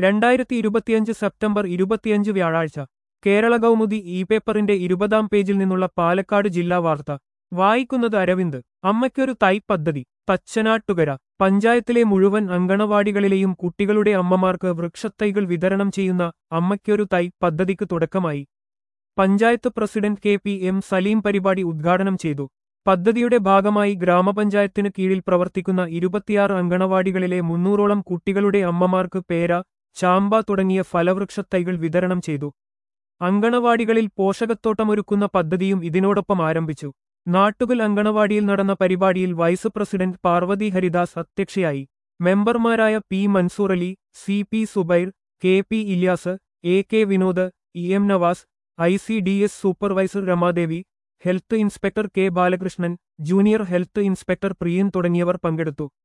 രണ്ടായിരത്തി ഇരുപത്തിയഞ്ച് സെപ്റ്റംബർ ഇരുപത്തിയഞ്ച് വ്യാഴാഴ്ച കേരള കൗമുദി ഇ പേപ്പറിന്റെ ഇരുപതാം പേജിൽ നിന്നുള്ള പാലക്കാട് ജില്ലാ വാർത്ത വായിക്കുന്നത് അരവിന്ദ് അമ്മയ്ക്കൊരു തൈ പദ്ധതി തച്ചനാട്ടുകര പഞ്ചായത്തിലെ മുഴുവൻ അങ്കണവാടികളിലെയും കുട്ടികളുടെ അമ്മമാർക്ക് വൃക്ഷത്തൈകൾ വിതരണം ചെയ്യുന്ന അമ്മയ്ക്കൊരു തൈ പദ്ധതിക്ക് തുടക്കമായി panchayat president K P M Saleem പരിപാടി ഉദ്ഘാടനം ചെയ്തു പദ്ധതിയുടെ ഭാഗമായി ഗ്രാമപഞ്ചായത്തിന് കീഴിൽ പ്രവർത്തിക്കുന്ന ഇരുപത്തിയാറ് അങ്കണവാടികളിലെ മുന്നൂറോളം കുട്ടികളുടെ അമ്മമാർക്ക് പേര ചാമ്പ തുടങ്ങിയ ഫലവൃക്ഷത്തൈകൾ വിതരണം ചെയ്തു അങ്കണവാടികളിൽ പോഷകത്തോട്ടമൊരുക്കുന്ന പദ്ധതിയും ഇതിനോടൊപ്പം ആരംഭിച്ചു നാട്ടുകൽ അങ്കണവാടിയിൽ നടന്ന പരിപാടിയിൽ വൈസ് പ്രസിഡന്റ് പാർവതി ഹരിദാസ് അധ്യക്ഷയായി മെമ്പർമാരായ P Mansoor Ali C P Zubair K P Ilyas A K Vinod E M Navas I C D S supervisor Ramadevi health inspector K Balakrishnan junior health inspector Priyan തുടങ്ങിയവർ പങ്കെടുത്തു